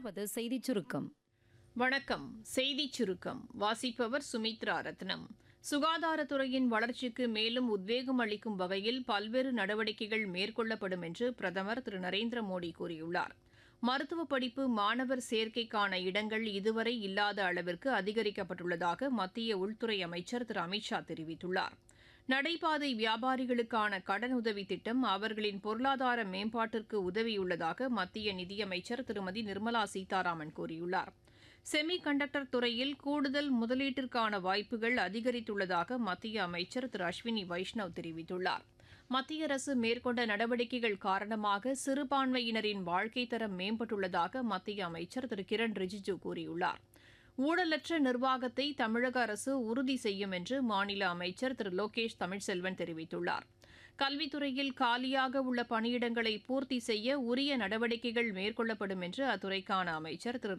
தொடர்வது செய்திச் சுருக்கம் வணக்கம் செய்திச் சுருக்கம் வாசிப்பவர் சுமித்ரா ரத்னம் சுகாதாரத்துறையின் வளர்ச்சிக்கு மேலும் உத்வேகம் அளிக்கும் வகையில் பல்வேறு நடவடிக்கைகள் மேற்கொள்ளப்படும் என்று பிரதமர் திரு நரேந்திர மோடி கூறியுள்ளார் மருத்துவ படிப்பு மாணவர் சேர்க்கைக்கான இடங்கள் இதுவரை இல்லாத அளவிற்கு அதிகரிக்கப்பட்டுள்ளதாக மத்திய உள்துறை அமைச்சர் திரு அமித்ஷா தெரிவித்துள்ளார் நடைபாதை வியாபாரிகளுக்கான கடனுதவி திட்டம் அவர்களின் பொருளாதார மேம்பாட்டிற்கு உதவியுள்ளதாக மத்திய நிதியமைச்சர் திருமதி நிர்மலா சீதாராமன் கூறியுள்ளார் செமி கண்டக்டர் துறையில் கூடுதல் முதலீட்டிற்கான வாய்ப்புகள் அதிகரித்துள்ளதாக மத்திய அமைச்சர் திரு அஸ்வினி வைஷ்ணவ் தெரிவித்துள்ளார் மத்திய அரசு மேற்கொண்ட நடவடிக்கைகள் காரணமாக சிறுபான்மையினரின் வாழ்க்கை தரம் மேம்பட்டுள்ளதாக மத்திய அமைச்சர் திரு கிரண் ரிஜிஜு கூறியுள்ளார் ஊழலற்ற நிர்வாகத்தை தமிழக அரசு உறுதி செய்யும் என்று மாநில அமைச்சர் திரு லோகேஷ் தமிழ்செல்வன் தெரிவித்துள்ளார் கல்வித்துறையில் காலியாக உள்ள பணியிடங்களை பூர்த்தி செய்ய உரிய நடவடிக்கைகள் மேற்கொள்ளப்படும் என்று அத்துறைக்கான அமைச்சர் திரு